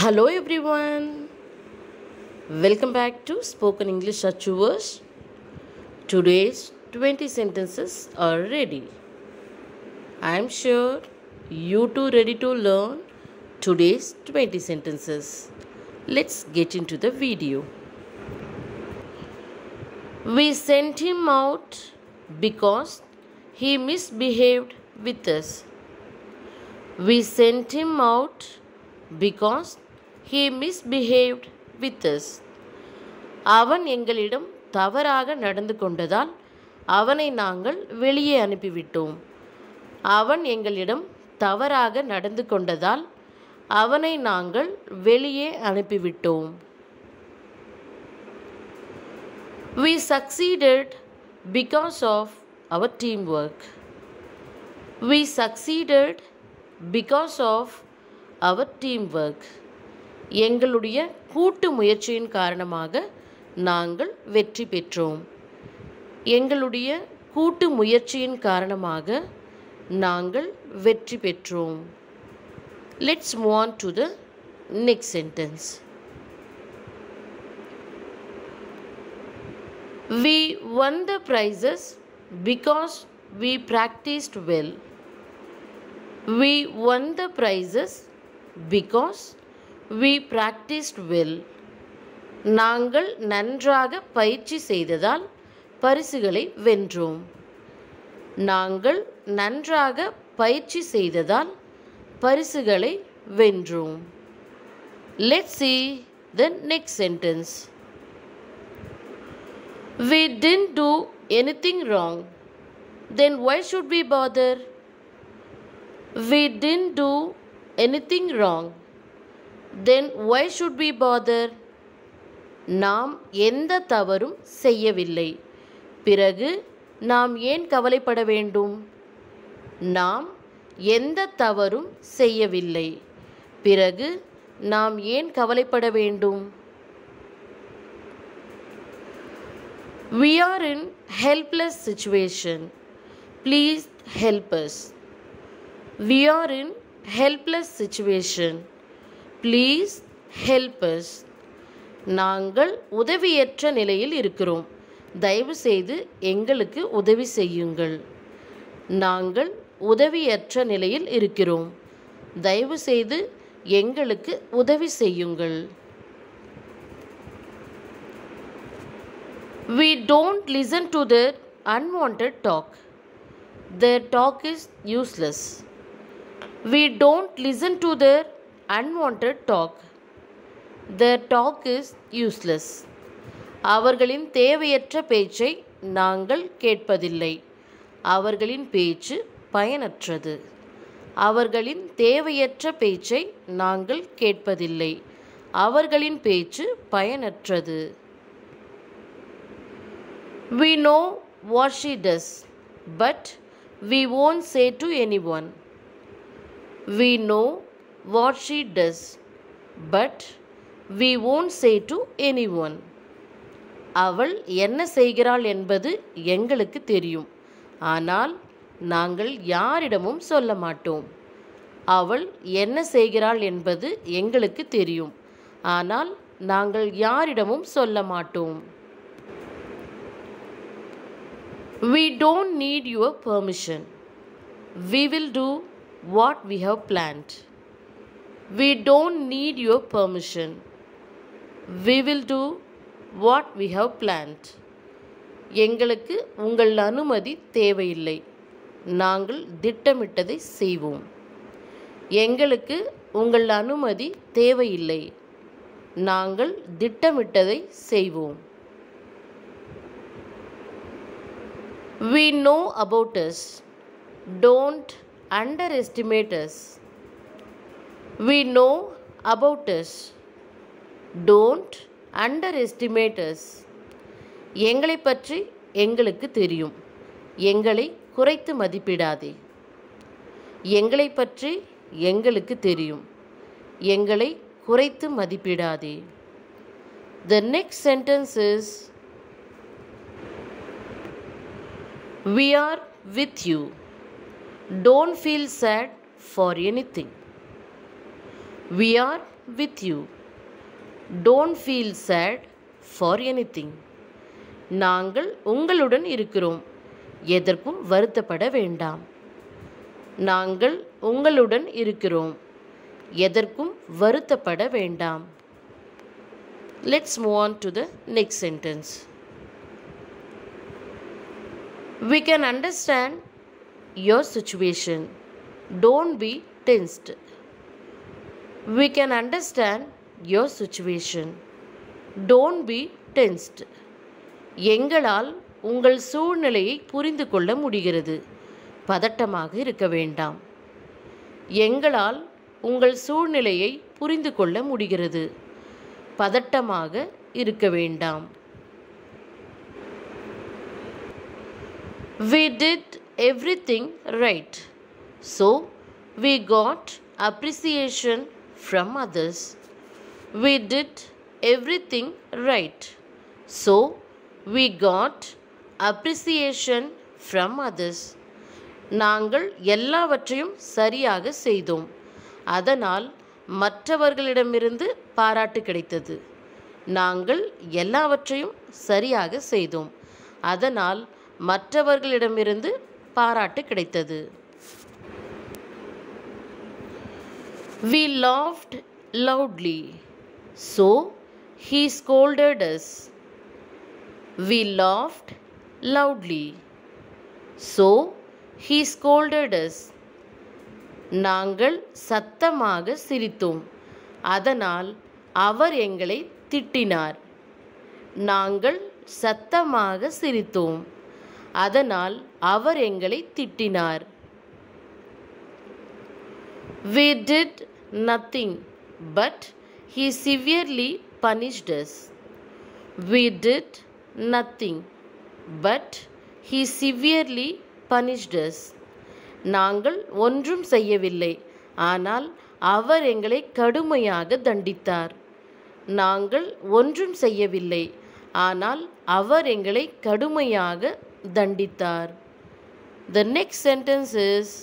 Hello everyone. Welcome back to Spoken English Achievers. Today's 20 sentences are ready. I am sure you too ready to learn today's 20 sentences. Let's get into the video. We sent him out because he misbehaved with us. We sent him out because he misbehaved with us. அவன் எங்களிடம் தவறாக நடந்து கொண்டதால் அவனை நாங்கள் வெளியே அனுப்பிவிட்டோம் அவன் எங்களிடம் தவறாக நடந்து கொண்டதால் அவனை நாங்கள் வெளியே அனுப்பிவிட்டோம் We succeeded because of our teamwork. We succeeded because of our teamwork. எங்களுடைய கூட்டு முயற்சியின் காரணமாக நாங்கள் வெற்றி பெற்றோம் எங்களுடைய கூட்டு முயற்சியின் காரணமாக நாங்கள் வெற்றி பெற்றோம் let's move on to the next sentence We won the prizes because we practiced well. We won the prizes because we practiced well. நாங்கள் நன்றாக பயிற்சி செய்ததால் பரிசுகளை வென்றோம் நாங்கள் நன்றாக பயிற்சி செய்ததால் பரிசுகளை வென்றோம் let's see the next sentence We didn't do anything wrong. Then why should we bother? We didn't do anything wrong. Then why should we bother? நாம் எந்த தவறும் செய்யவில்லை பிறகு நாம் ஏன் கவலைப்பட வேண்டும் நாம் எந்த தவறும் செய்யவில்லை பிறகு நாம் ஏன் கவலைப்பட வேண்டும் We are in helpless situation. Please help us. We are in helpless situation. Please help us. நாங்கள் உதவியற்ற நிலையில் இருக்கிறோம் தயவு செய்து எங்களுக்கு உதவி செய்யுங்கள் நாங்கள் உதவியற்ற நிலையில் இருக்கிறோம் தயவு செய்து எங்களுக்கு உதவி செய்யுங்கள் We don't listen to their unwanted talk. Their talk is useless. We don't listen to their unwanted talk. Their talk is useless. அவர்களின் தேவையற்ற பேச்சை நாங்கள் கேட்பதில்லை அவர்களின் பேச்சு பயனற்றது அவர்களின் தேவையற்ற பேச்சை நாங்கள் கேட்பதில்லை அவர்களின் பேச்சு பயனற்றது We know what she does, but we won't say to anyone. We know what she does, but we won't say to anyone. அவள் என்ன செய்கிறாள் என்பது எங்களுக்கு தெரியும் ஆனால் நாங்கள் யாரிடமும் சொல்ல மாட்டோம் அவள் என்ன செய்கிறாள் என்பது எங்களுக்கு தெரியும் ஆனால் நாங்கள் யாரிடமும் சொல்ல மாட்டோம் We don't need your permission. We will do what we have planned. We don't need your permission. We will do what we have planned. எங்களுக்கு உங்கள் அனுமதி தேவையில்லை நாங்கள் திட்டமிட்டதை செய்வோம் எங்களுக்கு உங்கள் அனுமதி தேவையில்லை நாங்கள் திட்டமிட்டதை செய்வோம் We know about us. Don't underestimate us. We know about us. Don't underestimate us. எங்களை பற்றி எங்களுக்கு தெரியும் எங்களை குறைத்து மதிப்பிடாதே எங்களை பற்றி எங்களுக்கு தெரியும் எங்களை குறைத்து மதிப்பிடாதே the next sentence is We are with you. Don't feel sad for anything. We are with you. Don't feel sad for anything. நாங்கள் உங்களுடன் இருக்கிறோம் எதற்கும் வருத்தப்பட வேண்டாம் நாங்கள் உங்களுடன் இருக்கிறோம் எதற்கும் வருத்தப்பட வேண்டாம் let's move on to the next sentence We can understand your situation. Don't be tensed. We can understand your situation. Don't be tensed. எங்களால் உங்கள் சூழ்நிலையை புரிந்து கொள்ள முடிகிறது பதட்டமாக இருக்க வேண்டாம் எங்களால் உங்கள் சூழ்நிலையை புரிந்து கொள்ள முடிகிறது பதட்டமாக இருக்க வேண்டாம் We did everything right. So we got appreciation from others. We did everything right. So we got appreciation from others. நாங்கள் எல்லாவற்றையும் சரியாக செய்தோம் அதனால் மற்றவர்களிடமிருந்து பாராட்டு கிடைத்தது நாங்கள் எல்லாவற்றையும் சரியாக செய்தோம் அதனால் மற்றவர்களிடமிருந்து பாராட்டு கிடைத்தது We laughed loudly, so he scolded us. We laughed loudly, so he scolded us. நாங்கள் சத்தமாக சிரித்தோம் அதனால் அவர் எங்களை திட்டினார் நாங்கள் சத்தமாக சிரித்தோம் அதனால் அவர் எங்களை திட்டினார் We did nothing, but he severely punished us. We did nothing, but he severely punished us. நாங்கள் ஒன்றும் செய்யவில்லை ஆனால் அவர் எங்களை கடுமையாக தண்டித்தார் நாங்கள் ஒன்றும் செய்யவில்லை ஆனால் அவர் எங்களை கடுமையாக தண்டித்தார் the next sentence is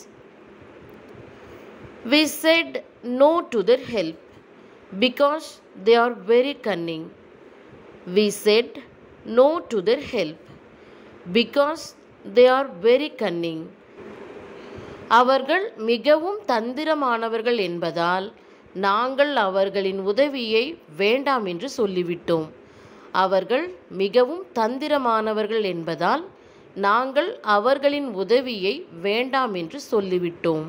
We said no to their help because they are very cunning. We said no to their help because they are very cunning. அவர்கள் மிகவும் தந்திரமானவர்கள் என்பதால் நாங்கள் அவர்களின் உதவியை வேண்டாம் என்று சொல்லிவிட்டோம் அவர்கள் மிகவும் தந்திரமானவர்கள் என்பதால் நாங்கள் அவர்களின் உதவியை வேண்டாம் என்று சொல்லிவிட்டோம்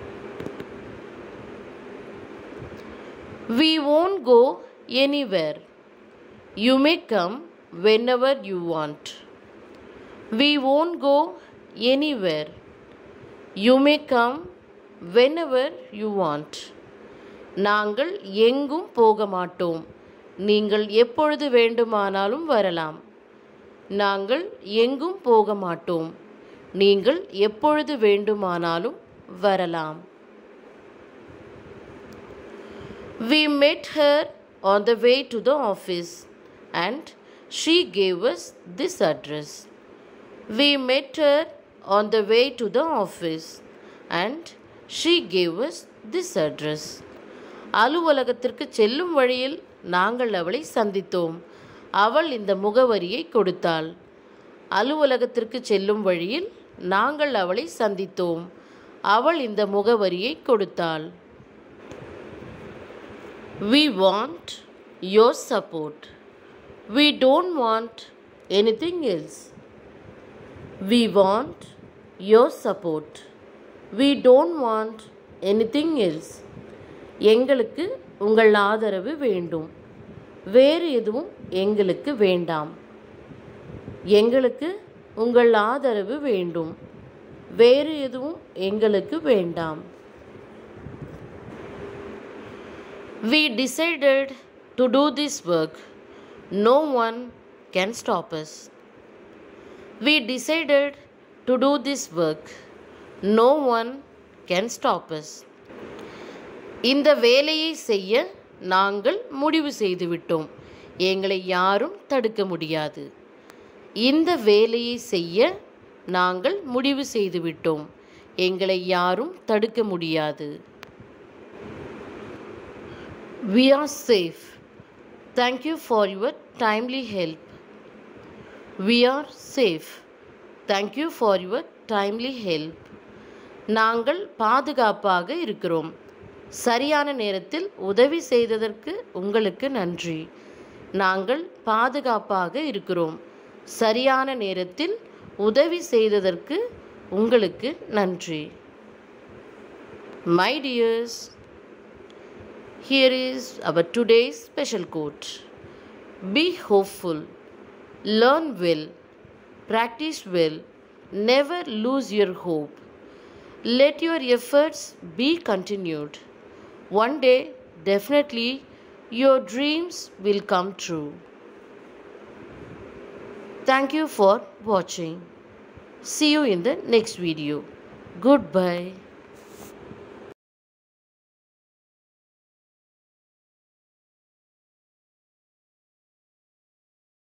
We won't go anywhere. You may come whenever you want. We won't go anywhere. You may come whenever you want. நாங்கள் எங்கும் போக மாட்டோம் நீங்கள் எப்பொழுது வேண்டுமானாலும் வரலாம் நாங்கள் எங்கும் போக மாட்டோம் நீங்கள் எப்பொழுது வேண்டுமானாலும் வரலாம் We met her on the way to the office and she gave us this address. We met her on the way to the office and she gave us this address. அலுவலகத்திற்கு செல்லும் வழியில் நாங்கள் அவளை சந்தித்தோம் அவள் இந்த முகவரியை கொடுத்தாள் அலுவலகத்திற்கு செல்லும் வழியில் நாங்கள் அவளை சந்தித்தோம் அவள் இந்த முகவரியை கொடுத்தாள் We want your support. We don't want anything else. We want your support. We don't want anything else. எங்களுக்கு உங்கள் ஆதரவு வேண்டும் வேறு எதுவும் எங்களுக்கு வேண்டாம் எங்களுக்கு உங்கள் ஆதரவு வேண்டும் வேறு எதுவும் எங்களுக்கு வேண்டாம் We decided to do this work. No one can stop us. We decided to do this work. No one can stop us. இந்த வேலையை செய்ய நாங்கள் முடிவு செய்துவிட்டோம் எங்களை யாரும் தடுக்க முடியாது இந்த வேலையை செய்ய நாங்கள் முடிவு செய்துவிட்டோம் எங்களை யாரும் தடுக்க முடியாது We are safe. Thank you for your timely help. We are safe. Thank you for your timely help. நாங்கள் பாதுகாப்பாக இருக்கிறோம் சரியான நேரத்தில் உதவி செய்ததற்கு உங்களுக்கு நன்றி நாங்கள் பாதுகாப்பாக இருக்கிறோம் சரியான நேரத்தில் உதவி செய்ததற்கு உங்களுக்கு நன்றி my dears Here is our today's special quote Be hopeful, learn well, practice well, never lose your hope. Let your efforts be continued. One day, definitely, your dreams will come true. Thank you for watching. See you in the next video. Goodbye.